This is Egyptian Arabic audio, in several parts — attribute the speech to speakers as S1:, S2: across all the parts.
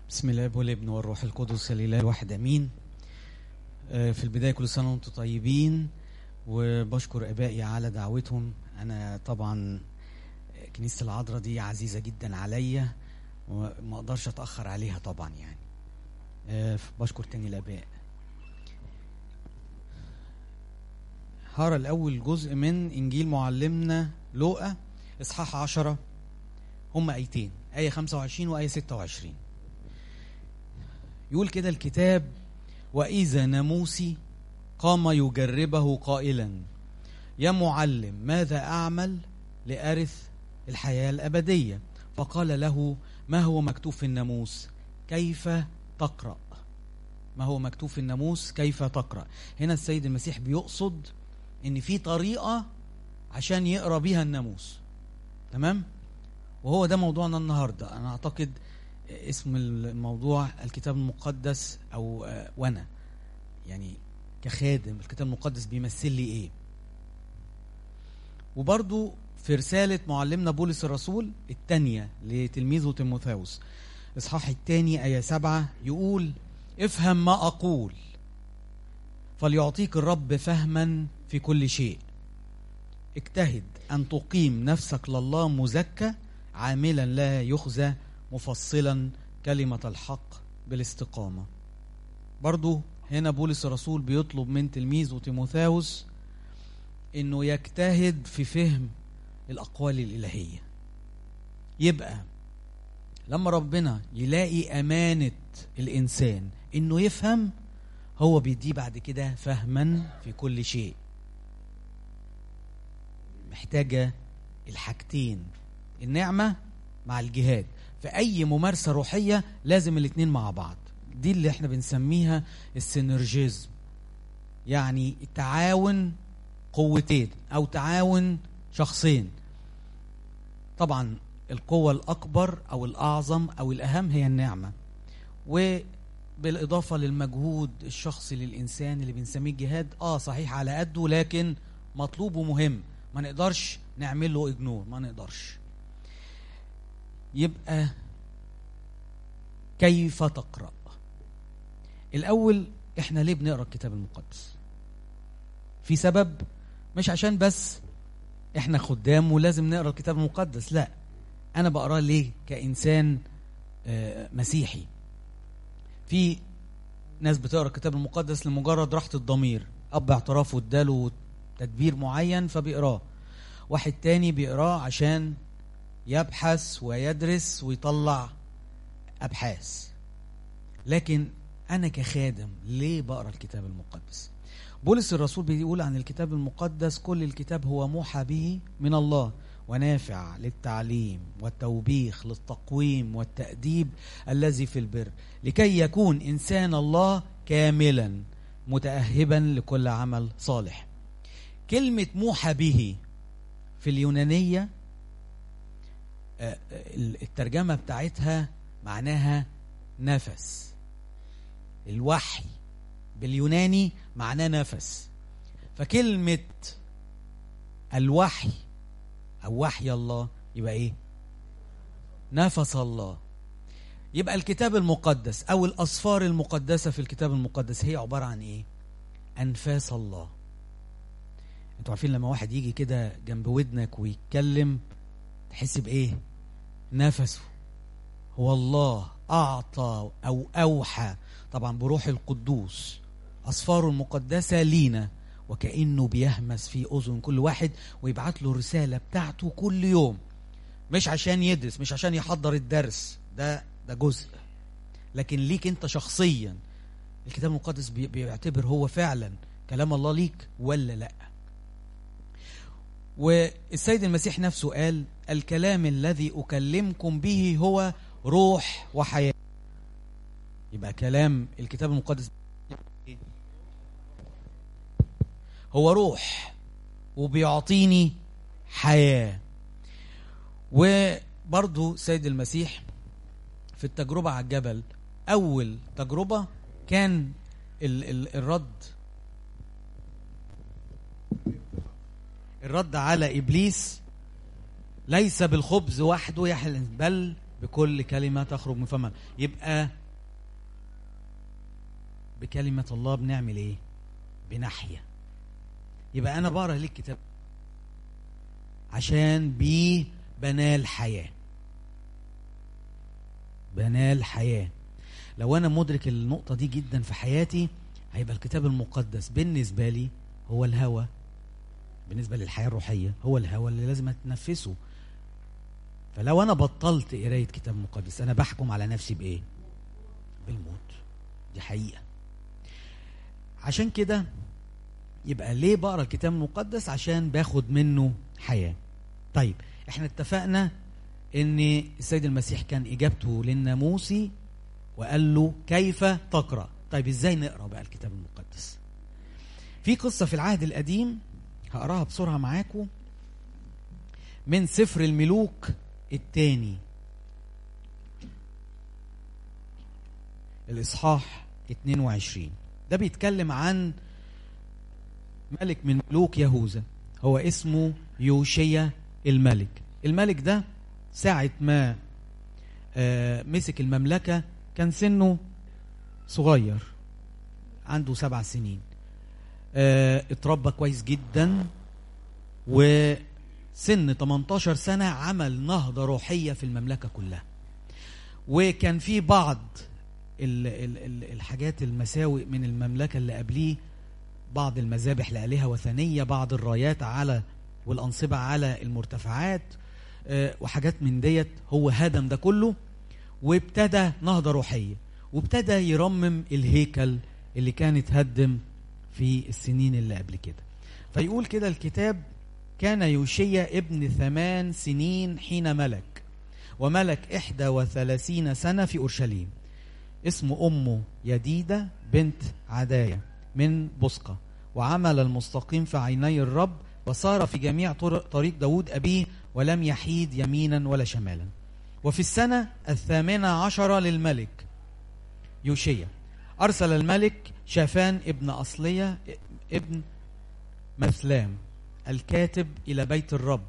S1: بسم الله والابن والروح القدس الاله الواحد امين آه، في البدايه كل سنه وانتم طيبين وبشكر ابائي على دعوتهم انا طبعا كنيسه العذراء دي عزيزه جدا عليا وما اقدرش اتاخر عليها طبعا يعني آه، بشكر تاني الاباء هقرا الاول جزء من انجيل معلمنا لوقا اصحاح عشرة هم ايتين ايه 25 وايه 26 يقول كده الكتاب واذا ناموسي قام يجربه قائلا يا معلم ماذا اعمل لارث الحياه الابديه فقال له ما هو مكتوب في الناموس كيف تقرا ما هو مكتوب في الناموس كيف تقرا هنا السيد المسيح بيقصد ان في طريقه عشان يقرا بيها الناموس تمام وهو ده موضوعنا النهارده انا اعتقد اسم الموضوع الكتاب المقدس او آه، وانا يعني كخادم الكتاب المقدس بيمثل لي ايه وبرضو في رسالة معلمنا بولس الرسول الثانية لتلميذه تيموثاوس إصحاح الثاني آية سبعة يقول افهم ما أقول فليعطيك الرب فهما في كل شيء اجتهد أن تقيم نفسك لله مزكى عاملا لا يخزى مفصلا كلمة الحق بالاستقامة برضو هنا بولس الرسول بيطلب من تلميذه تيموثاوس انه يجتهد في فهم الاقوال الالهيه يبقى لما ربنا يلاقي امانه الانسان انه يفهم هو بيديه بعد كده فهما في كل شيء محتاجه الحاجتين النعمه مع الجهاد في اي ممارسه روحيه لازم الاتنين مع بعض دي اللي احنا بنسميها السينرجيزم يعني التعاون قوتين او تعاون شخصين طبعا القوة الأكبر أو الأعظم أو الأهم هي النعمة وبالإضافة للمجهود الشخصي للإنسان اللي بنسميه الجهاد آه صحيح على قده لكن مطلوب ومهم ما نقدرش نعمل له إجنور ما نقدرش يبقى كيف تقرأ الأول إحنا ليه بنقرأ الكتاب المقدس في سبب مش عشان بس احنا خدام ولازم نقرا الكتاب المقدس لا انا بقراه ليه كانسان آه، مسيحي في ناس بتقرا الكتاب المقدس لمجرد راحه الضمير اب اعترافه اداله تدبير معين فبيقراه واحد تاني بيقراه عشان يبحث ويدرس ويطلع ابحاث لكن انا كخادم ليه بقرا الكتاب المقدس بولس الرسول بيقول عن الكتاب المقدس كل الكتاب هو موحى به من الله ونافع للتعليم والتوبيخ للتقويم والتأديب الذي في البر لكي يكون إنسان الله كاملا متأهبا لكل عمل صالح كلمة موحى به في اليونانية آه، آه، الترجمة بتاعتها معناها نفس الوحي باليوناني معناه نفس فكلمة الوحي أو وحي الله يبقى إيه؟ نفس الله يبقى الكتاب المقدس أو الأصفار المقدسة في الكتاب المقدس هي عبارة عن إيه؟ أنفاس الله انتوا عارفين لما واحد يجي كده جنب ودنك ويتكلم تحس بإيه؟ نفسه هو الله أعطى أو أوحى طبعا بروح القدوس أصفاره المقدسة لينا وكأنه بيهمس في أذن كل واحد ويبعت له الرسالة بتاعته كل يوم مش عشان يدرس مش عشان يحضر الدرس ده ده جزء لكن ليك انت شخصيا الكتاب المقدس بي- بيعتبر هو فعلا كلام الله ليك ولا لا والسيد المسيح نفسه قال الكلام الذي أكلمكم به هو روح وحياة يبقى كلام الكتاب المقدس هو روح وبيعطيني حياة وبرضو سيد المسيح في التجربة على الجبل أول تجربة كان ال ال الرد الرد على إبليس ليس بالخبز وحده يحل بل بكل كلمة تخرج من فمه يبقى بكلمة الله بنعمل ايه بنحيا يبقى انا بقرا ليه الكتاب عشان بيه بنال حياة بنال حياة لو انا مدرك النقطة دي جدا في حياتي هيبقى الكتاب المقدس بالنسبة لي هو الهوى بالنسبة للحياة الروحية هو الهوى اللي لازم اتنفسه فلو انا بطلت قراية كتاب مقدس انا بحكم على نفسي بايه بالموت دي حقيقة عشان كده يبقى ليه بقرا الكتاب المقدس عشان باخد منه حياة طيب احنا اتفقنا ان السيد المسيح كان اجابته للناموسي وقال له كيف تقرا طيب ازاي نقرا بقى الكتاب المقدس في قصه في العهد القديم هقراها بسرعه معاكم من سفر الملوك الثاني الاصحاح 22 ده بيتكلم عن ملك من ملوك يهوذا هو اسمه يوشيا الملك الملك ده ساعة ما آه مسك المملكة كان سنه صغير عنده سبع سنين آه اتربى كويس جدا وسن 18 سنة عمل نهضة روحية في المملكة كلها وكان في بعض ال ال ال الحاجات المساوئ من المملكة اللي قبليه بعض المذابح لآلهة وثنية بعض الرايات على والأنصبة على المرتفعات آه وحاجات من ديت هو هدم ده كله وابتدى نهضة روحية وابتدى يرمم الهيكل اللي كان اتهدم في السنين اللي قبل كده فيقول كده الكتاب كان يوشيا ابن ثمان سنين حين ملك وملك إحدى وثلاثين سنة في أورشليم اسم أمه يديدة بنت عداية من بصقة وعمل المستقيم في عيني الرب وصار في جميع طريق داود أبيه ولم يحيد يمينا ولا شمالا وفي السنة الثامنة عشرة للملك يوشيا أرسل الملك شافان ابن أصلية ابن مثلام الكاتب إلى بيت الرب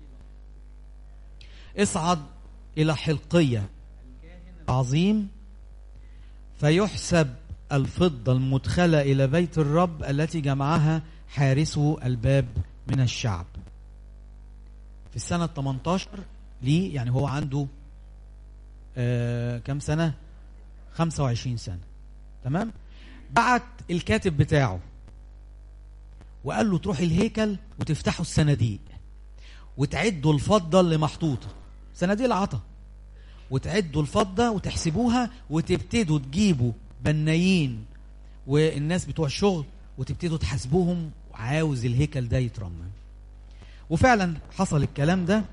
S1: اصعد إلى حلقية عظيم فيحسب الفضة المدخلة إلى بيت الرب التي جمعها حارسو الباب من الشعب في السنة 18 ليه يعني هو عنده آه كم سنة 25 سنة تمام بعت الكاتب بتاعه وقال له تروح الهيكل وتفتحوا الصناديق وتعدوا الفضة اللي محطوطة صناديق العطا وتعدوا الفضة وتحسبوها وتبتدوا تجيبوا بنايين والناس بتوع الشغل وتبتدوا تحاسبوهم وعاوز الهيكل ده يترمم وفعلا حصل الكلام ده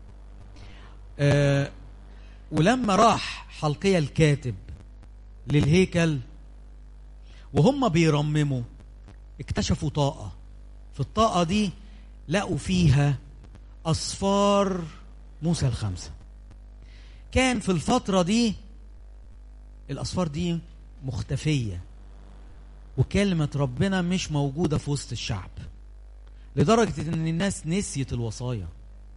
S1: آه ولما راح حلقية الكاتب للهيكل وهم بيرمموا اكتشفوا طاقة في الطاقة دي لقوا فيها أصفار موسى الخمسة كان في الفترة دي الأصفار دي مختفية وكلمة ربنا مش موجودة في وسط الشعب لدرجة ان الناس نسيت الوصايا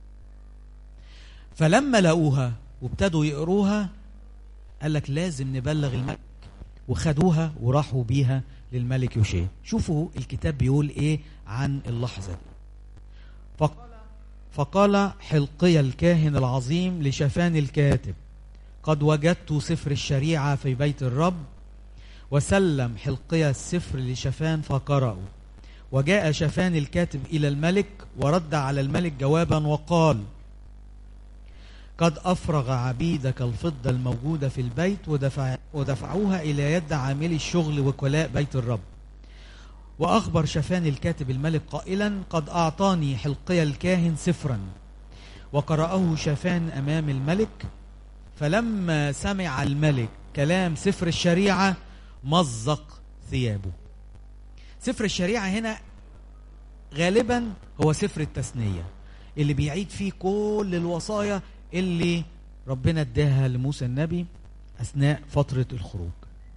S1: فلما لقوها وابتدوا يقروها قال لك لازم نبلغ الملك وخدوها وراحوا بيها للملك يوشيا شوفوا الكتاب بيقول ايه عن اللحظة دي فقال, فقال حلقي الكاهن العظيم لشفان الكاتب قد وجدت سفر الشريعة في بيت الرب وسلم حلقية السفر لشفان فقرأه وجاء شفان الكاتب إلى الملك ورد على الملك جوابا وقال قد أفرغ عبيدك الفضة الموجودة في البيت ودفع ودفعوها إلى يد عاملي الشغل وكلاء بيت الرب وأخبر شفان الكاتب الملك قائلا قد أعطاني حلقي الكاهن سفرا وقرأه شفان أمام الملك فلما سمع الملك كلام سفر الشريعة مزق ثيابه سفر الشريعة هنا غالبا هو سفر التثنية اللي بيعيد فيه كل الوصايا اللي ربنا اداها لموسى النبي أثناء فترة الخروج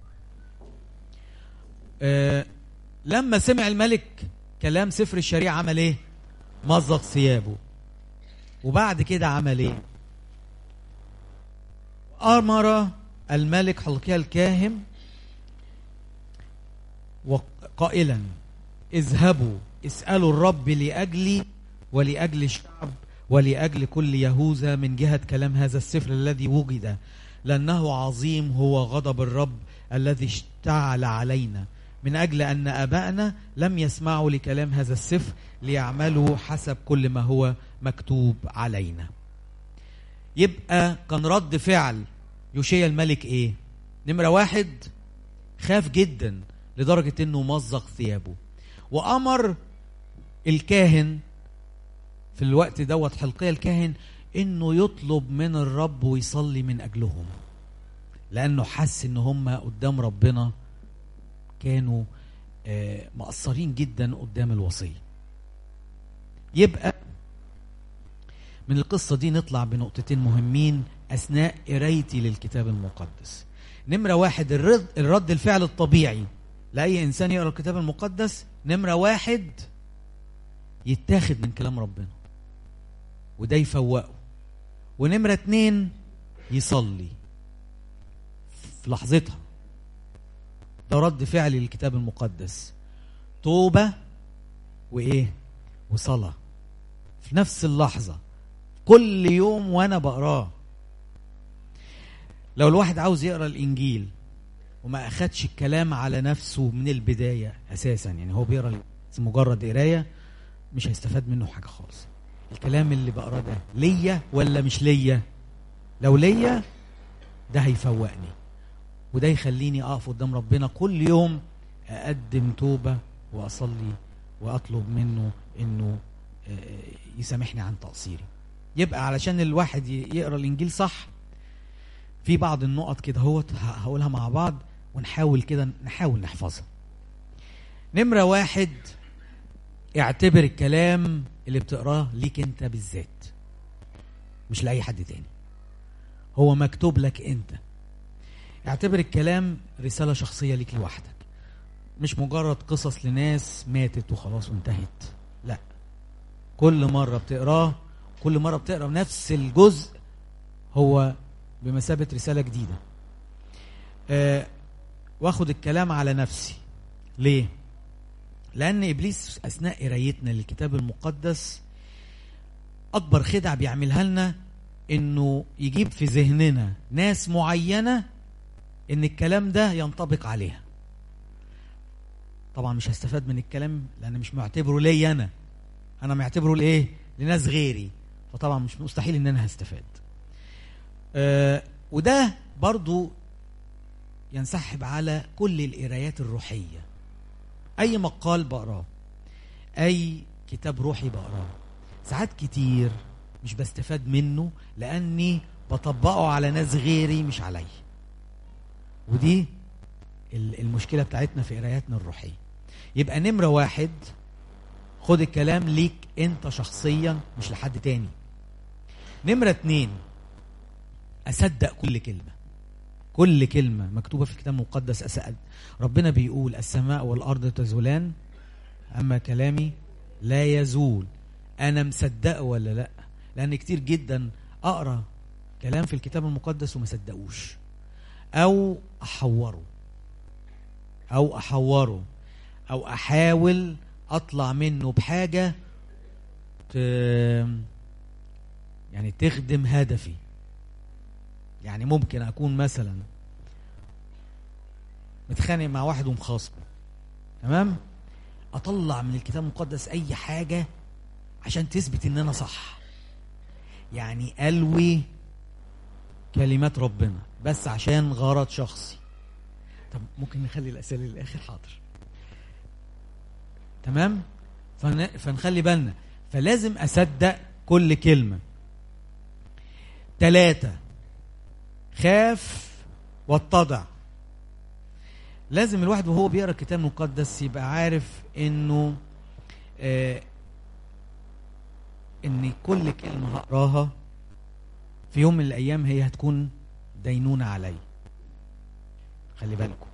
S1: أه لما سمع الملك كلام سفر الشريعة عمل ايه مزق ثيابه وبعد كده عمل ايه أمر الملك حلقيا الكاهن وقائلا اذهبوا اسألوا الرب لأجلي ولأجل الشعب ولأجل كل يهوذا من جهة كلام هذا السفر الذي وجد لأنه عظيم هو غضب الرب الذي اشتعل علينا من أجل أن أبائنا لم يسمعوا لكلام هذا السفر ليعملوا حسب كل ما هو مكتوب علينا يبقى كان رد فعل يوشيا الملك ايه نمرة واحد خاف جدا لدرجة انه مزق ثيابه وامر الكاهن في الوقت دوت حلقية الكاهن انه يطلب من الرب ويصلي من اجلهم لانه حس ان هم قدام ربنا كانوا آه، مقصرين جدا قدام الوصيه يبقى من القصة دي نطلع بنقطتين مهمين أثناء قرايتي للكتاب المقدس نمرة واحد الرد, الرد الفعل الطبيعي لأي إنسان يقرأ الكتاب المقدس نمرة واحد يتاخد من كلام ربنا وده يفوقه ونمرة اتنين يصلي في لحظتها ده رد فعل للكتاب المقدس توبة وإيه وصلاة في نفس اللحظة كل يوم وأنا بقراه لو الواحد عاوز يقرا الإنجيل وما أخدش الكلام على نفسه من البداية أساسا يعني هو بيقرا مجرد قراية مش هيستفاد منه حاجة خالص الكلام اللي بقراه ده ليا ولا مش ليا لو ليا ده هيفوقني وده يخليني اقف قدام ربنا كل يوم اقدم توبه واصلي واطلب منه انه آه، يسامحني عن تقصيري يبقى علشان الواحد ي- يقرا الانجيل صح في بعض النقط كده هوت ه- هقولها مع بعض ونحاول كده نحاول نحفظها نمره واحد اعتبر الكلام اللي بتقراه ليك انت بالذات مش لاي حد تاني هو مكتوب لك انت اعتبر الكلام رسالة شخصية ليك لوحدك مش مجرد قصص لناس ماتت وخلاص وانتهت لا كل مرة بتقراه كل مرة بتقرا نفس الجزء هو بمثابة رسالة جديدة آه واخد الكلام على نفسي ليه؟ لأن إبليس أثناء قرايتنا للكتاب المقدس أكبر خدع بيعملها لنا إنه يجيب في ذهننا ناس معينة ان الكلام ده ينطبق عليها طبعا مش هستفاد من الكلام لان مش معتبره ليا انا انا معتبره لايه لناس غيري فطبعا مش مستحيل ان انا هستفاد آه وده برضو ينسحب على كل القرايات الروحيه اي مقال بقراه اي كتاب روحي بقراه ساعات كتير مش بستفاد منه لاني بطبقه على ناس غيري مش عليا ودي ال- المشكلة بتاعتنا في قراياتنا الروحية يبقى نمرة واحد خد الكلام ليك انت شخصيا مش لحد تاني نمرة اتنين أصدق كل كلمة كل كلمة مكتوبة في الكتاب المقدس أسأل ربنا بيقول السماء والأرض تزولان أما كلامي لا يزول أنا مصدقه ولا لأ لأن كتير جدا أقرأ كلام في الكتاب المقدس وما صدقوش او احوره او احوره او احاول اطلع منه بحاجه ت... يعني تخدم هدفي يعني ممكن اكون مثلا متخانق مع واحد ومخاصمه تمام اطلع من الكتاب المقدس اي حاجه عشان تثبت ان انا صح يعني الوي كلمات ربنا بس عشان غرض شخصي طب ممكن نخلي الاسئله للاخر حاضر تمام فن... فنخلي بالنا فلازم اصدق كل كلمه ثلاثة خاف واتضع لازم الواحد وهو بيقرا الكتاب المقدس يبقى عارف انه آه ان كل كلمه هقراها في يوم من الايام هي هتكون دينونه علي خلي بالكم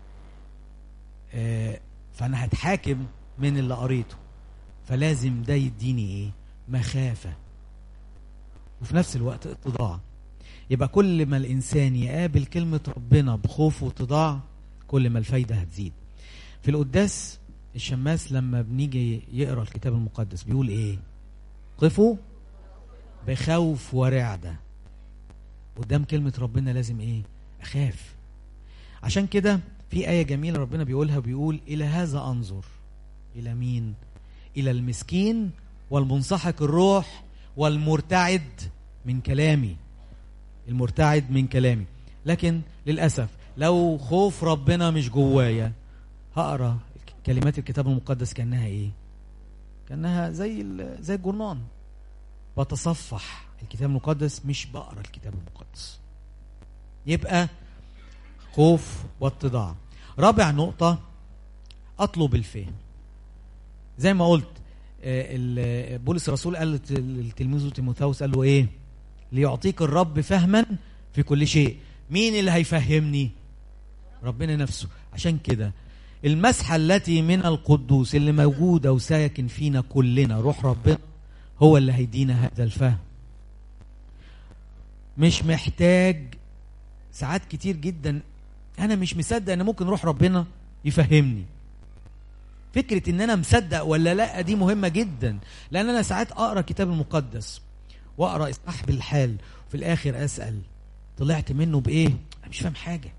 S1: آه فانا هتحاكم من اللي قريته فلازم ده يديني ايه مخافه وفي نفس الوقت اتضاع يبقى كل ما الانسان يقابل كلمه ربنا بخوف واتضاع كل ما الفايده هتزيد في القداس الشماس لما بنيجي يقرا الكتاب المقدس بيقول ايه قفوا بخوف ورعده قدام كلمه ربنا لازم ايه اخاف عشان كده في آية جميلة ربنا بيقولها بيقول إلى هذا أنظر إلى مين؟ إلى المسكين والمنسحق الروح والمرتعد من كلامي المرتعد من كلامي لكن للأسف لو خوف ربنا مش جوايا هقرا كلمات الكتاب المقدس كأنها إيه؟ كأنها زي زي الجرنان بتصفح الكتاب المقدس مش بقرا الكتاب المقدس يبقى خوف واتضاع رابع نقطة أطلب الفهم زي ما قلت بولس الرسول قال لتلميذه تيموثاوس قال له ايه ليعطيك الرب فهما في كل شيء مين اللي هيفهمني ربنا نفسه عشان كده المسحة التي من القدوس اللي موجودة وساكن فينا كلنا روح ربنا هو اللي هيدينا هذا الفهم مش محتاج ساعات كتير جدا انا مش مصدق ان ممكن روح ربنا يفهمني فكره ان انا مصدق ولا لا دي مهمه جدا لان انا ساعات اقرا الكتاب المقدس واقرا اصحاح بالحال وفي الاخر اسال طلعت منه بايه انا مش فاهم حاجه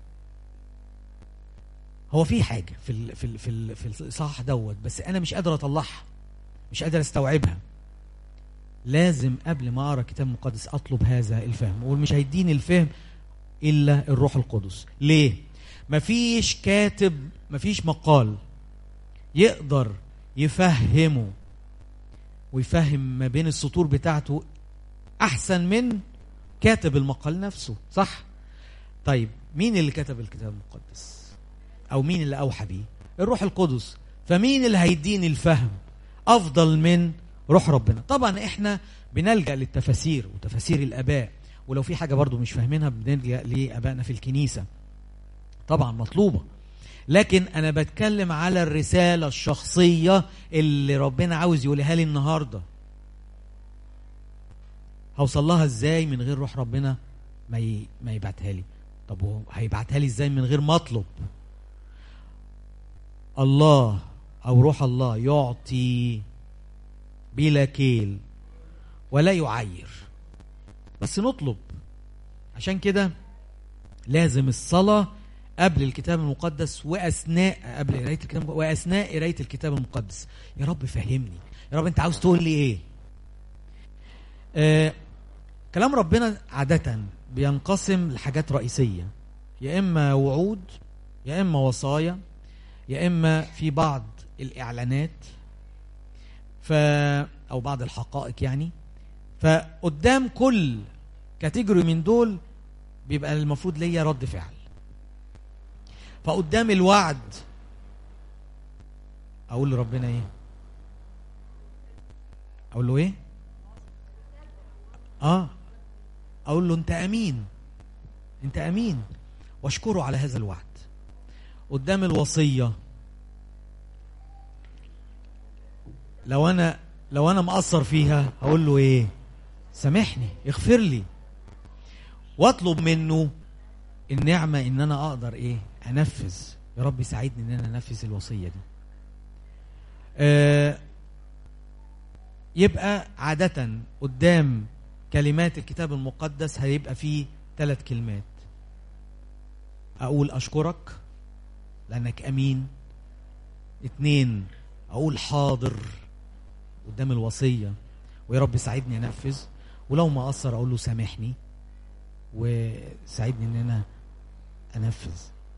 S1: هو في حاجه في ال في ال في ال في الاصحاح دوت بس انا مش قادر اطلعها مش قادر استوعبها لازم قبل ما اقرا الكتاب المقدس اطلب هذا الفهم ومش هيديني الفهم الا الروح القدس ليه مفيش كاتب مفيش مقال يقدر يفهمه ويفهم ما بين السطور بتاعته احسن من كاتب المقال نفسه صح طيب مين اللي كتب الكتاب المقدس او مين اللي اوحى بيه الروح القدس فمين اللي هيديني الفهم افضل من روح ربنا طبعا احنا بنلجا للتفاسير وتفاسير الاباء ولو في حاجه برضو مش فاهمينها بنلجا لابائنا في الكنيسه طبعا مطلوبه لكن انا بتكلم على الرساله الشخصيه اللي ربنا عاوز يقولها لي النهارده هوصل لها ازاي من غير روح ربنا ما ي... ما يبعتها لي طب هو هيبعتها لي ازاي من غير ما اطلب الله او روح الله يعطي بلا كيل ولا يعير بس نطلب عشان كده لازم الصلاة قبل الكتاب المقدس وأثناء قبل قراية الكتاب وأثناء قراية الكتاب المقدس يا رب فهمني يا رب أنت عاوز تقول لي إيه آه كلام ربنا عادة بينقسم لحاجات رئيسية يا إما وعود يا إما وصايا يا إما في بعض الإعلانات ف أو بعض الحقائق يعني فقدام كل كاتيجوري من دول بيبقى المفروض ليا رد فعل فقدام الوعد اقول لربنا ايه اقول له ايه اه اقول له انت امين انت امين واشكره على هذا الوعد قدام الوصيه لو انا لو انا مقصر فيها هقول له ايه سامحني اغفر لي واطلب منه النعمه ان انا اقدر ايه انفذ يا رب ساعدني ان انا انفذ الوصيه دي آه يبقى عاده قدام كلمات الكتاب المقدس هيبقى فيه ثلاث كلمات اقول اشكرك لانك امين اتنين اقول حاضر قدام الوصيه ويا رب ساعدني انفذ ولو ما اقصر اقول له سامحني وساعدني ان انا انفذ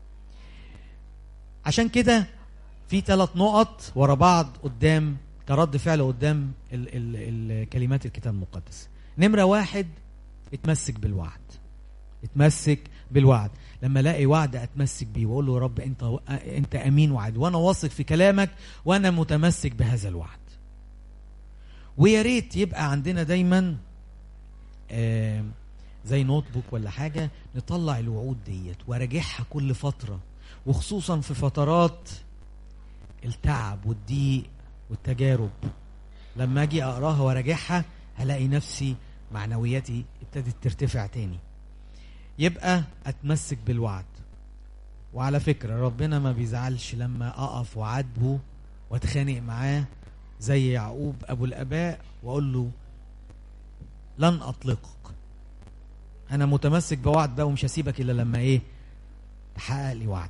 S1: عشان كده في ثلاث نقط ورا بعض قدام كرد فعل قدام ال ال الكلمات الكتاب المقدس نمرة واحد اتمسك بالوعد اتمسك بالوعد لما الاقي وعد اتمسك بيه واقول له يا رب انت انت امين وعد وانا واثق في كلامك وانا متمسك بهذا الوعد ويا ريت يبقى عندنا دايما آه زي نوت بوك ولا حاجه نطلع الوعود ديت وراجعها كل فتره وخصوصا في فترات التعب والضيق والتجارب لما اجي اقراها وراجعها هلاقي نفسي معنوياتي ابتدت ترتفع تاني يبقى اتمسك بالوعد وعلى فكرة ربنا ما بيزعلش لما اقف وعاتبه واتخانق معاه زي يعقوب ابو الاباء واقول له لن اطلقك انا متمسك بوعد بقى ومش هسيبك الا لما ايه تحقق لي وعدك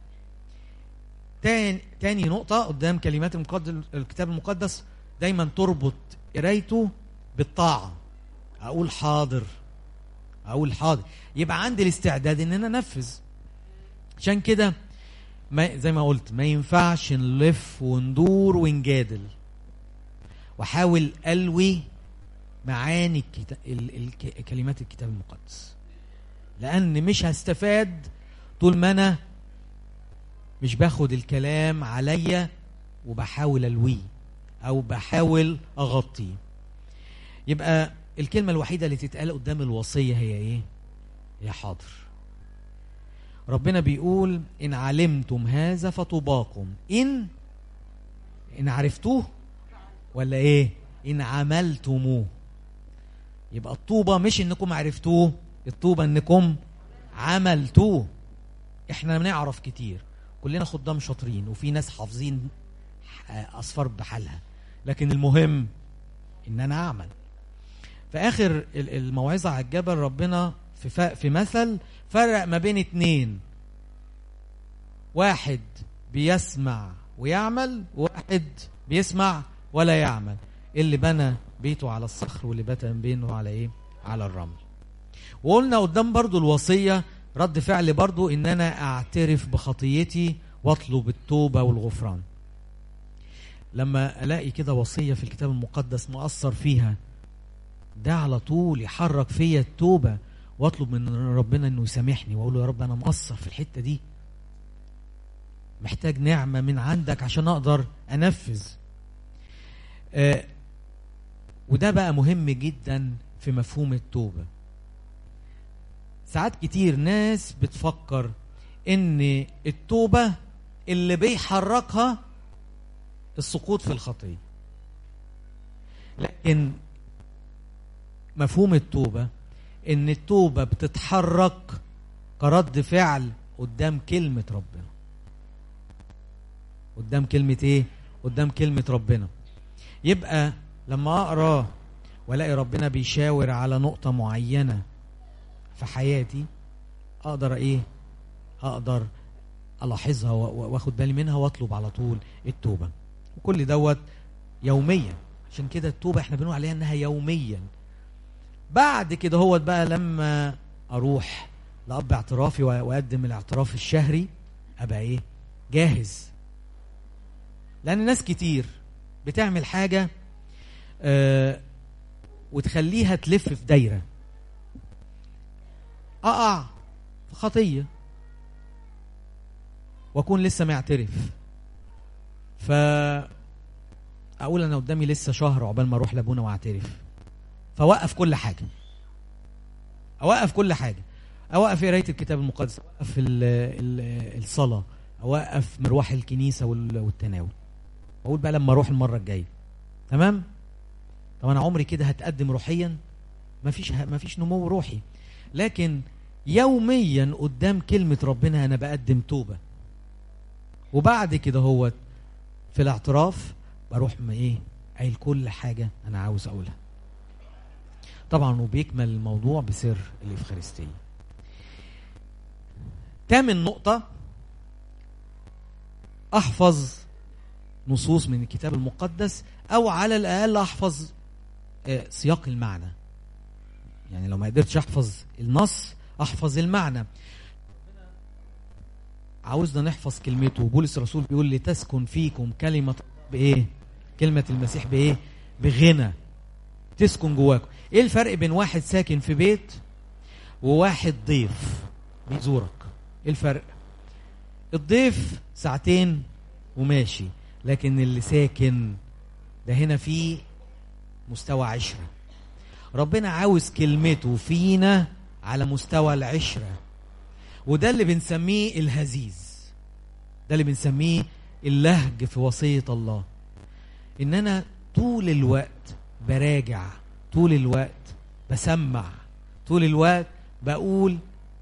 S1: تاني, تاني نقطة قدام كلمات المقدس الكتاب المقدس دايما تربط قرايته بالطاعة أقول حاضر أقول حاضر يبقى عندي الاستعداد إن أنا أنفذ عشان كده ما زي ما قلت ما ينفعش نلف وندور ونجادل وحاول ألوي معاني الكتا... ال... ال... كلمات الكتاب المقدس لأن مش هستفاد طول ما أنا مش باخد الكلام عليا وبحاول ألويه أو بحاول أغطيه يبقى الكلمة الوحيدة اللي تتقال قدام الوصية هي إيه؟ هي حاضر ربنا بيقول إن علمتم هذا فطوباكم إن إن عرفتوه ولا إيه؟ إن عملتموه يبقى الطوبة مش إنكم عرفتوه الطوبة إنكم عملتوه إحنا بنعرف كتير كلنا خدام شاطرين وفي ناس حافظين أصفار بحالها لكن المهم إن أنا أعمل في آخر الموعظة على الجبل ربنا في, في مثل فرق ما بين اتنين واحد بيسمع ويعمل وواحد بيسمع ولا يعمل اللي بنى بيته على الصخر واللي بنى بينه على ايه على الرمل وقلنا قدام برضو الوصية رد فعل برضو ان انا اعترف بخطيتي واطلب التوبة والغفران لما الاقي كده وصية في الكتاب المقدس مؤثر فيها ده على طول يحرك فيا التوبة واطلب من ربنا انه يسامحني واقول له يا رب انا مقصر في الحتة دي محتاج نعمة من عندك عشان اقدر انفذ آه وده بقى مهم جدا في مفهوم التوبة ساعات كتير ناس بتفكر ان التوبة اللي بيحركها السقوط في الخطية لكن مفهوم التوبة ان التوبة بتتحرك كرد فعل قدام كلمة ربنا قدام كلمة ايه قدام كلمة ربنا يبقى لما اقرا والاقي ربنا بيشاور على نقطة معينة في حياتي اقدر ايه اقدر الاحظها واخد بالي منها واطلب على طول التوبة وكل دوت يوميا عشان كده التوبة احنا بنقول عليها انها يوميا بعد كده هو بقى لما اروح لاب اعترافي واقدم الاعتراف الشهري ابقى ايه جاهز لان ناس كتير بتعمل حاجه آه وتخليها تلف في دايره اقع في خطيه واكون لسه معترف ف اقول انا قدامي لسه شهر عقبال ما اروح لابونا واعترف فوقف كل حاجه اوقف كل حاجه اوقف قرايه الكتاب المقدس اوقف ال ال الصلاه اوقف مروح الكنيسه والتناول اقول بقى لما اروح المره الجايه تمام طب انا عمري كده هتقدم روحيا مفيش مفيش نمو روحي لكن يوميا قدام كلمه ربنا انا بقدم توبه وبعد كده هو في الاعتراف بروح ما ايه قايل كل حاجه انا عاوز اقولها طبعا وبيكمل الموضوع بسر الإفخارستية تامن نقطة أحفظ نصوص من الكتاب المقدس أو على الأقل أحفظ سياق المعنى يعني لو ما قدرتش أحفظ النص أحفظ المعنى عاوزنا نحفظ كلمته بولس الرسول بيقول لتسكن فيكم كلمة بإيه كلمة المسيح بإيه بغنى تسكن جواكم ايه الفرق بين واحد ساكن في بيت وواحد ضيف بيزورك ايه الفرق الضيف ساعتين وماشي لكن اللي ساكن ده هنا في مستوى عشرة ربنا عاوز كلمته فينا على مستوى العشرة وده اللي بنسميه الهزيز ده اللي بنسميه اللهج في وصية الله ان انا طول الوقت براجع طول الوقت بسمع طول الوقت بقول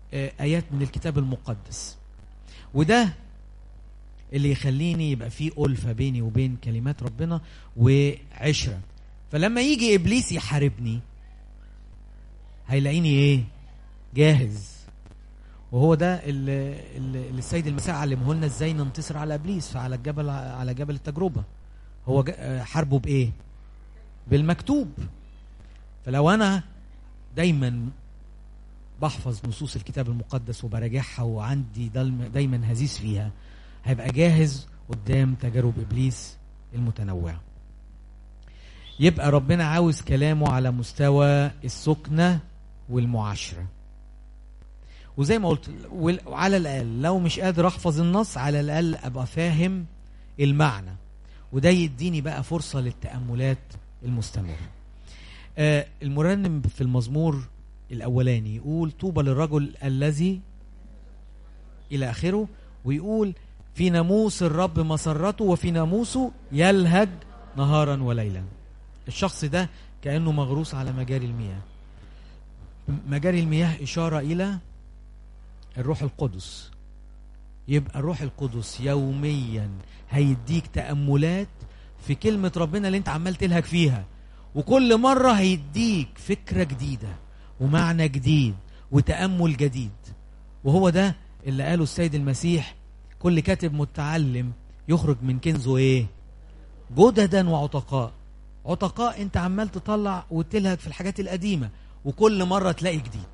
S1: آه، ايات من الكتاب المقدس وده اللي يخليني يبقى فيه ألفة بيني وبين كلمات ربنا وعشرة فلما يجي إبليس يحاربني هيلاقيني إيه جاهز وهو ده اللي, اللي اللي السيد المسيح علمه لنا ازاي ننتصر على ابليس على الجبل على جبل التجربه هو جا- آه، حاربه بايه بالمكتوب فلو انا دايما بحفظ نصوص الكتاب المقدس وبراجعها وعندي دايما- دايما هزيز فيها هيبقى جاهز قدام تجارب ابليس المتنوعه يبقى ربنا عاوز كلامه على مستوى السكنه والمعاشره وزي ما قلت وال- وعلى الاقل لو مش قادر احفظ النص على الاقل ابقى فاهم المعنى وده يديني بقى فرصه للتاملات المستمره آه المرنم في المزمور الاولاني يقول طوبى للرجل الذي الى اخره ويقول في ناموس الرب مسرته وفي ناموسه يلهج نهارا وليلا الشخص ده كانه مغروس على مجاري المياه مجاري المياه اشاره الى الروح القدس يبقى الروح القدس يوميا هيديك تأملات في كلمة ربنا اللي انت عمال تلهج فيها وكل مرة هيديك فكرة جديدة ومعنى جديد وتأمل جديد وهو ده اللي قاله السيد المسيح كل كاتب متعلم يخرج من كنزه ايه جددا وعتقاء عتقاء انت عمال تطلع وتلهج في الحاجات القديمة وكل مرة تلاقي جديد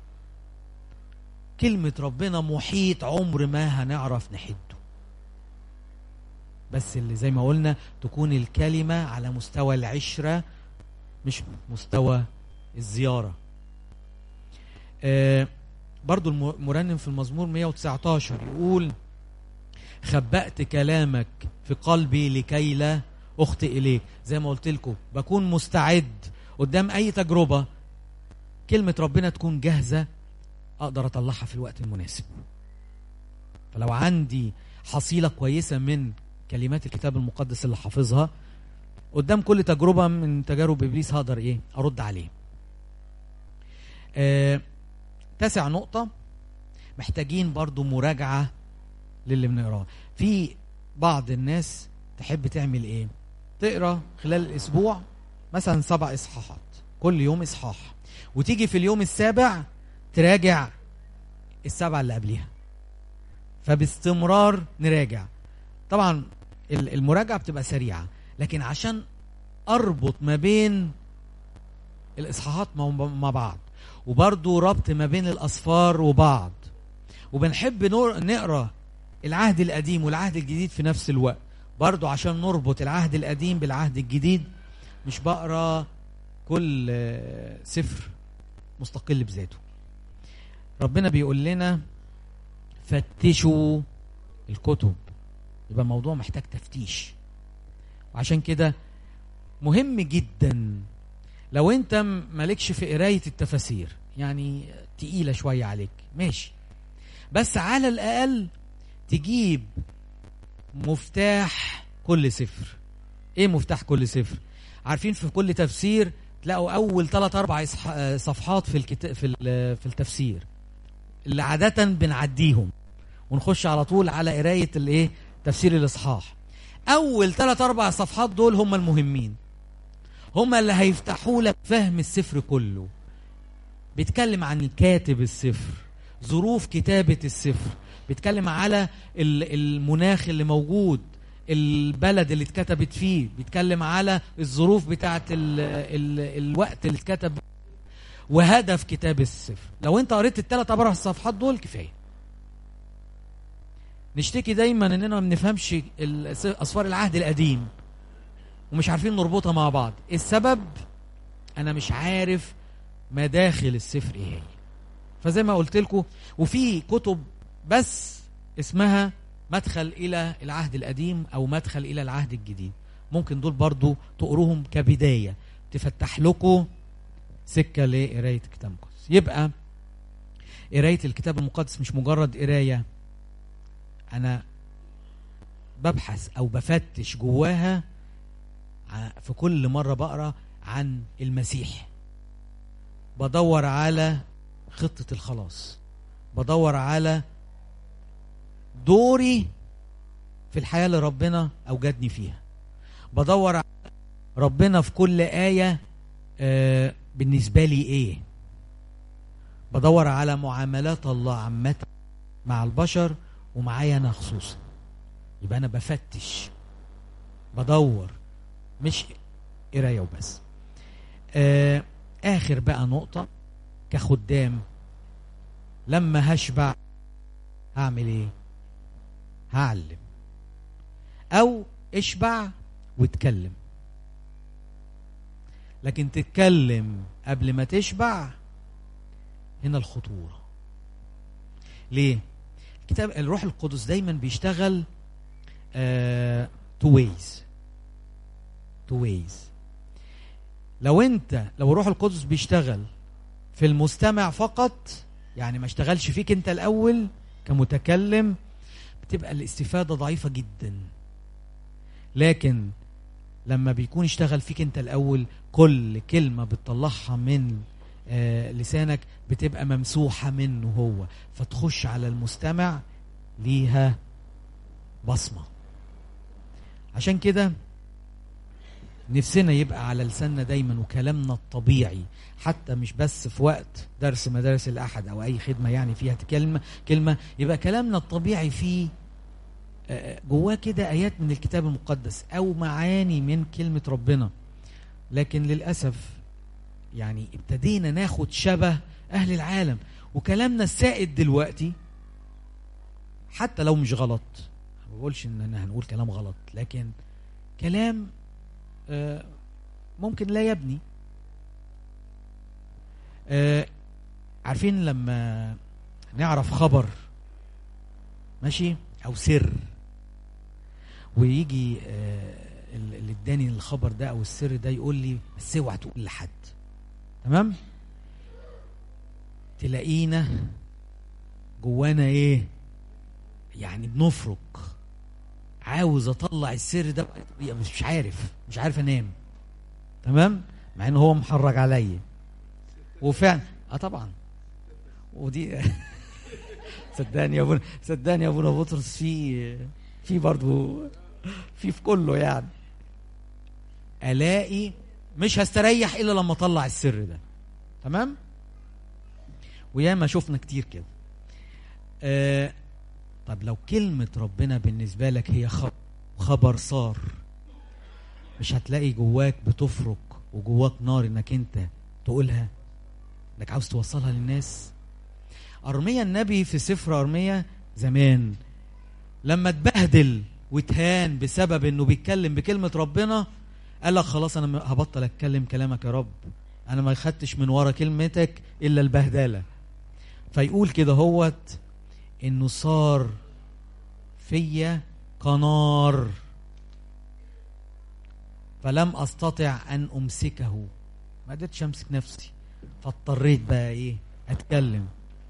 S1: كلمة ربنا محيط عمر ما هنعرف نحده بس اللي زي ما قلنا تكون الكلمة على مستوى العشرة مش مستوى الزيارة آه برضو المرنم في المزمور 119 يقول خبأت كلامك في قلبي لكي لا أخطئ إليك زي ما قلت لكم بكون مستعد قدام أي تجربة كلمة ربنا تكون جاهزة اقدر اطلعها في الوقت المناسب فلو عندي حصيله كويسه من كلمات الكتاب المقدس اللي حافظها قدام كل تجربه من تجارب ابليس هقدر ايه ارد عليه آه تاسع نقطه محتاجين برضو مراجعه للي بنقراه في بعض الناس تحب تعمل ايه تقرا خلال الاسبوع مثلا سبع اصحاحات كل يوم اصحاح وتيجي في اليوم السابع تراجع السبعة اللي قبليها فباستمرار نراجع طبعا ال- المراجعة بتبقى سريعة لكن عشان أربط ما بين الإصحاحات مع مع بعض وبرضو ربط ما بين الأصفار وبعض وبنحب نور- نقرأ العهد القديم والعهد الجديد في نفس الوقت برضو عشان نربط العهد القديم بالعهد الجديد مش بقرا كل آه، سفر مستقل بذاته ربنا بيقول لنا فتشوا الكتب يبقى الموضوع محتاج تفتيش وعشان كده مهم جدا لو انت م- مالكش في قرايه التفاسير يعني تقيله شويه عليك ماشي بس على الاقل تجيب مفتاح كل سفر ايه مفتاح كل سفر عارفين في كل تفسير تلاقوا اول ثلاث اربع إصح- آه، صفحات في الكتاب في ال- في التفسير اللي عاده بنعديهم ونخش على طول على قرايه الايه تفسير الاصحاح اول ثلاث اربع صفحات دول هم المهمين هم اللي هيفتحوا لك فهم السفر كله بيتكلم عن كاتب السفر ظروف كتابة السفر بيتكلم على ال- المناخ اللي موجود البلد اللي اتكتبت فيه بيتكلم على الظروف بتاعت ال ال الوقت اللي اتكتب وهدف كتاب السفر لو انت قريت الثلاث اربع صفحات دول كفايه نشتكي دايما اننا ما بنفهمش ال- اسفار العهد القديم ومش عارفين نربطها مع بعض السبب انا مش عارف مداخل السفر ايه هي فزي ما قلت لكم وفي كتب بس اسمها مدخل الى العهد القديم او مدخل الى العهد الجديد ممكن دول برضو تقروهم كبدايه تفتح لكم سكه لقرايه الكتاب المقدس يبقى قرايه الكتاب المقدس مش مجرد قرايه انا ببحث او بفتش جواها ع- في كل مره بقرا عن المسيح بدور على خطه الخلاص بدور على دوري في الحياه اللي ربنا اوجدني فيها بدور على ربنا في كل ايه آه بالنسبه لي ايه بدور على معاملات الله عامه مع البشر ومعايا انا خصوصا يبقى انا بفتش بدور مش قرايه وبس آه اخر بقى نقطه كخدام لما هشبع هعمل ايه هعلم او اشبع واتكلم لكن تتكلم قبل ما تشبع هنا الخطوره ليه الكتاب الروح القدس دايما بيشتغل تو ويز تو ويز لو انت لو الروح القدس بيشتغل في المستمع فقط يعني ما اشتغلش فيك انت الاول كمتكلم بتبقى الاستفاده ضعيفه جدا لكن لما بيكون اشتغل فيك انت الاول كل كلمه بتطلعها من آه لسانك بتبقى ممسوحه منه هو فتخش على المستمع ليها بصمه عشان كده نفسنا يبقى على لساننا دايما وكلامنا الطبيعي حتى مش بس في وقت درس مدارس الاحد او اي خدمه يعني فيها كلمه كلمه يبقى كلامنا الطبيعي فيه جواه كده ايات من الكتاب المقدس او معاني من كلمه ربنا لكن للاسف يعني ابتدينا ناخد شبه اهل العالم وكلامنا السائد دلوقتي حتى لو مش غلط ما بقولش ان هنقول كلام غلط لكن كلام آه ممكن لا يبني آه عارفين لما نعرف خبر ماشي او سر ويجي آه اللي اداني الخبر ده او السر ده يقول لي بس اوعى تقول لحد تمام تلاقينا جوانا ايه يعني بنفرك عاوز اطلع السر ده بطريقه مش عارف مش عارف انام تمام مع ان هو محرج عليا وفعلا اه طبعا ودي صدقني يا ابونا صدقني يا ابونا بطرس في في برضه في في كله يعني الاقي مش هستريح الا لما اطلع السر ده تمام وياما شفنا كتير كده آه طب لو كلمة ربنا بالنسبة لك هي خبر صار مش هتلاقي جواك بتفرك وجواك نار انك انت تقولها انك عاوز توصلها للناس أرميا النبي في سفر أرميا زمان لما اتبهدل واتهان بسبب انه بيتكلم بكلمة ربنا قال لك خلاص انا هبطل اتكلم كلامك يا رب انا ما خدتش من ورا كلمتك الا البهدله فيقول كده هوت انه صار فيا كنار فلم استطع ان امسكه ما قدرتش امسك نفسي فاضطريت بقى ايه اتكلم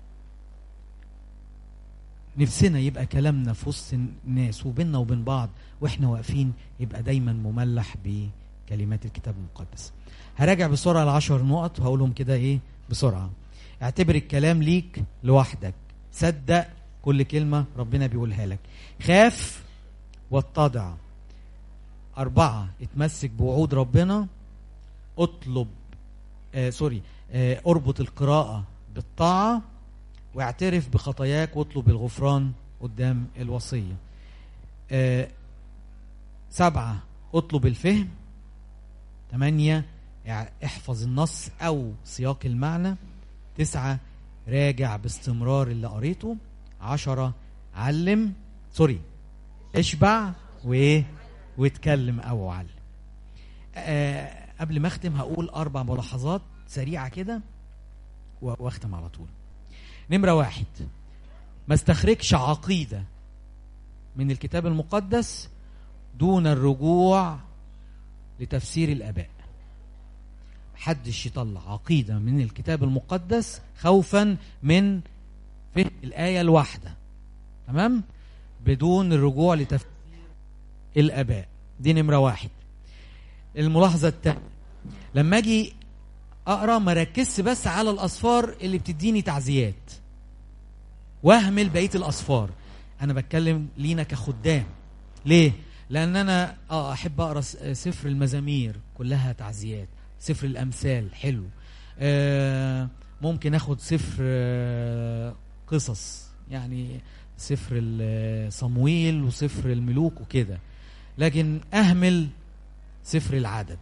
S1: نفسنا يبقى كلامنا في وسط الناس وبيننا وبين بعض واحنا واقفين يبقى دايما مملح بكلمات الكتاب المقدس هراجع بسرعه العشر نقط وهقولهم كده ايه بسرعه اعتبر الكلام ليك لوحدك صدق كل كلمه ربنا بيقولها لك خاف واتضع أربعة اتمسك بوعود ربنا اطلب آه سوري آه اربط القراءة بالطاعة واعترف بخطاياك واطلب الغفران قدام الوصية آه سبعة اطلب الفهم ثمانية احفظ النص أو سياق المعنى تسعة راجع باستمرار اللي قريته عشرة علم سوري اشبع وايه واتكلم او علم آه قبل ما اختم هقول اربع ملاحظات سريعه كده واختم على طول نمره واحد ما استخرجش عقيده من الكتاب المقدس دون الرجوع لتفسير الاباء محدش يطلع عقيده من الكتاب المقدس خوفا من فهم الايه الواحده تمام بدون الرجوع لتفسير الاباء دي نمره واحد الملاحظه الثانيه لما اجي اقرا ما ركزش بس على الاصفار اللي بتديني تعزيات واهمل بقيه الاصفار انا بتكلم لينا كخدام ليه لان انا اه احب اقرا س- سفر المزامير كلها تعزيات سفر الامثال حلو آه ممكن اخد سفر آه قصص يعني سفر ال- صمويل وسفر الملوك وكده لكن اهمل سفر العدد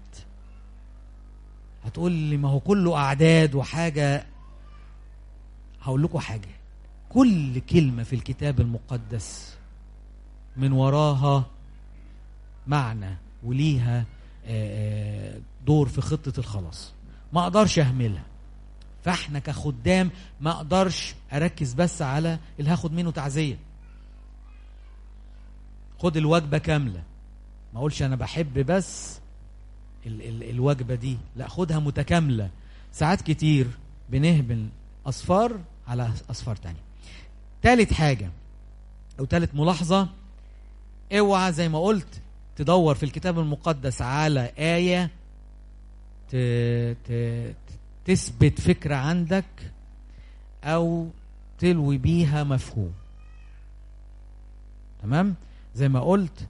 S1: هتقول لي ما هو كله اعداد وحاجه هقول لكم حاجه كل كلمه في الكتاب المقدس من وراها معنى وليها آه، آه، دور في خطه الخلاص ما اقدرش اهملها فاحنا كخدام ما اقدرش اركز بس على اللي هاخد منه تعزيه خد الوجبه كامله ما اقولش انا بحب بس ال ال الوجبه دي لا خدها متكامله ساعات كتير بنهبل اصفار على اصفار تانية تالت حاجه او تالت ملاحظه اوعى زي ما قلت تدور في الكتاب المقدس على ايه ت... ت... تثبت فكره عندك او تلوي بيها مفهوم تمام زي ما قلت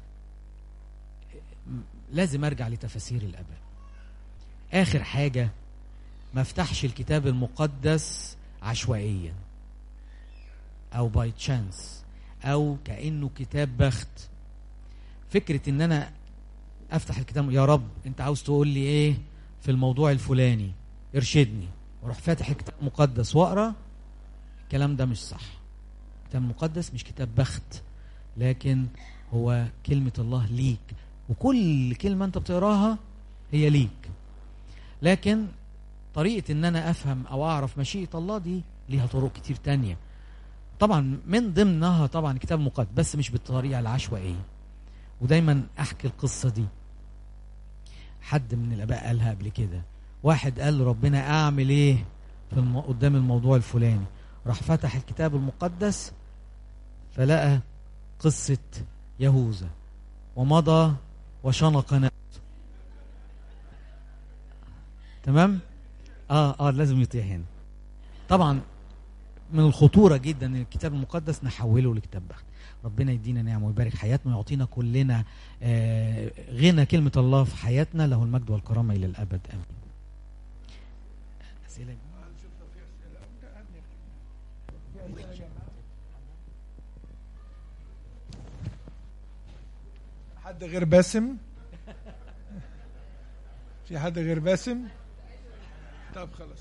S1: لازم ارجع لتفاسير الاباء اخر حاجه ما افتحش الكتاب المقدس عشوائيا او باي تشانس او كانه كتاب بخت فكره ان انا افتح الكتاب يا رب انت عاوز تقول لي ايه في الموضوع الفلاني ارشدني واروح فاتح الكتاب المقدس واقرا الكلام ده مش صح الكتاب المقدس مش كتاب بخت لكن هو كلمة الله ليك وكل كلمة انت بتقراها هي ليك لكن طريقة ان انا افهم او اعرف مشيئة الله دي ليها طرق كتير تانية طبعا من ضمنها طبعا الكتاب المقدس بس مش بالطريقة العشوائية ودايما احكي القصة دي حد من الاباء قالها قبل كده واحد قال ربنا اعمل ايه في الم... قدام الموضوع الفلاني راح فتح الكتاب المقدس فلقى قصة يهوذا ومضى وشنق نفسه تمام اه اه لازم يطيع هنا طبعا من الخطوره جدا ان الكتاب المقدس نحوله لكتاب بخت ربنا يدينا نعمه ويبارك حياتنا ويعطينا كلنا آه غنى كلمه الله في حياتنا له المجد والكرامه الى الابد امين اسئله
S2: حد غير باسم في حد غير باسم طب خلاص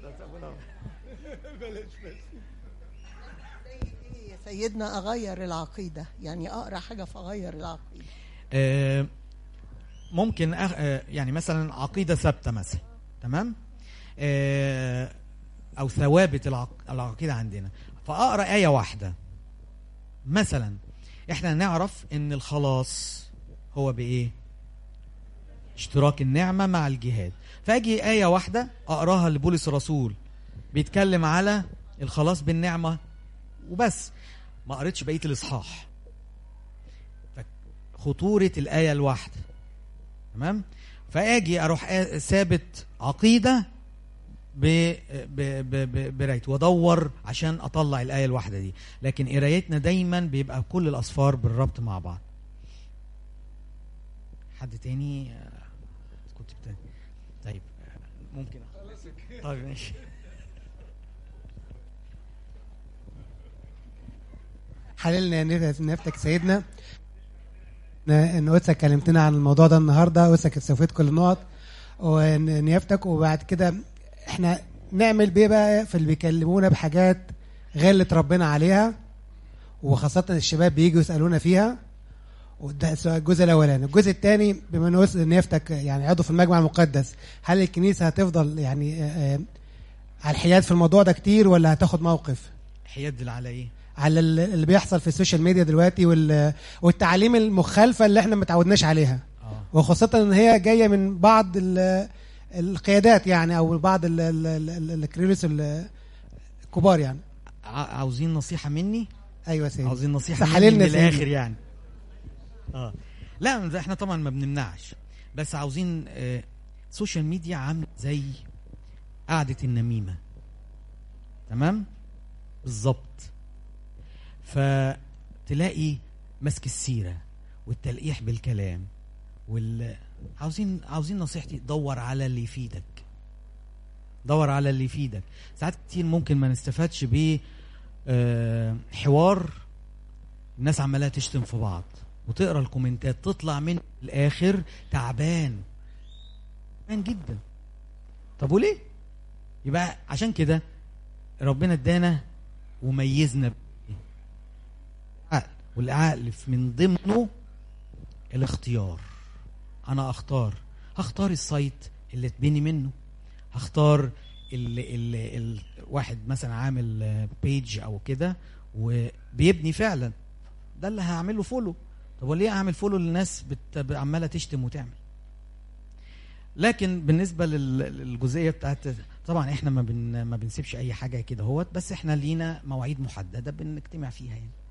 S2: بلاش باسم
S3: يا سيدنا اغير العقيده يعني اقرا حاجه فاغير العقيده
S1: آه، ممكن أخ... آه، يعني مثلا عقيده ثابته مثلا تمام آه، او ثوابت العق... العقيده عندنا فاقرا ايه واحده مثلا احنا نعرف ان الخلاص هو بايه اشتراك النعمه مع الجهاد فاجي ايه واحده اقراها لبولس الرسول بيتكلم على الخلاص بالنعمه وبس ما قريتش بقيه الاصحاح خطورة الآية الواحدة تمام فأجي أروح آ- ثابت عقيدة ب- ب- ب- ب- بقرايته وادور عشان اطلع الايه الواحده دي لكن قرايتنا دايما بيبقى كل الاصفار بالربط مع بعض حد تاني آه، كنت بتاني طيب آه، ممكن أخلص. طيب ماشي
S4: حللنا نفتك سيدنا ن- ان قدسك كلمتنا عن الموضوع ده النهارده قدسك سويت كل النقط ونيافتك وبعد كده احنا نعمل بيه بقى في اللي بيكلمونا بحاجات غلت ربنا عليها وخاصة الشباب بييجوا يسألونا فيها وده السؤال- الجزء الأولاني الجزء الثاني بما ان قدس نيافتك يعني عضو في المجمع المقدس هل الكنيسة هتفضل يعني آه، آه، على الحياد في الموضوع ده كتير ولا هتاخد موقف؟
S1: هيدل على ايه
S4: على ال- اللي بيحصل في السوشيال ميديا دلوقتي وال- والتعاليم المخالفه اللي احنا متعودناش عليها
S1: اه
S4: وخاصه ان هي جايه من بعض ال- القيادات يعني او بعض ال- ال- ال- الكريلوس ال- الكبار يعني
S1: ع- عاوزين نصيحه مني
S4: ايوه يا سيدي
S1: عاوزين نصيحه
S4: سحللنا
S1: مني من
S4: يا سيدي.
S1: الاخر يعني اه لا ده احنا طبعا ما بنمنعش بس عاوزين آه سوشيال ميديا عامله زي قعده النميمه تمام بالظبط فتلاقي مسك السيره والتلقيح بالكلام وال عاوزين عاوزين نصيحتي دور على اللي يفيدك دور على اللي يفيدك ساعات كتير ممكن ما نستفادش ب آه، حوار الناس عماله تشتم في بعض وتقرا الكومنتات تطلع من الاخر تعبان تعبان جدا طب وليه يبقى عشان كده ربنا ادانا وميزنا بإيه؟ عقل والعقل في- من ضمنه الاختيار انا اختار هختار السايت اللي اتبني منه هختار اللي اللي ال- واحد مثلا عامل بيج او كده وبيبني فعلا ده اللي هعمله فولو طب وليه اعمل فولو للناس بت- عماله تشتم وتعمل لكن بالنسبه لل- للجزئيه بتاعت طبعا احنا ما بن ما بنسيبش اي حاجه كده هوت بس احنا لينا مواعيد محدده بنجتمع فيها يعني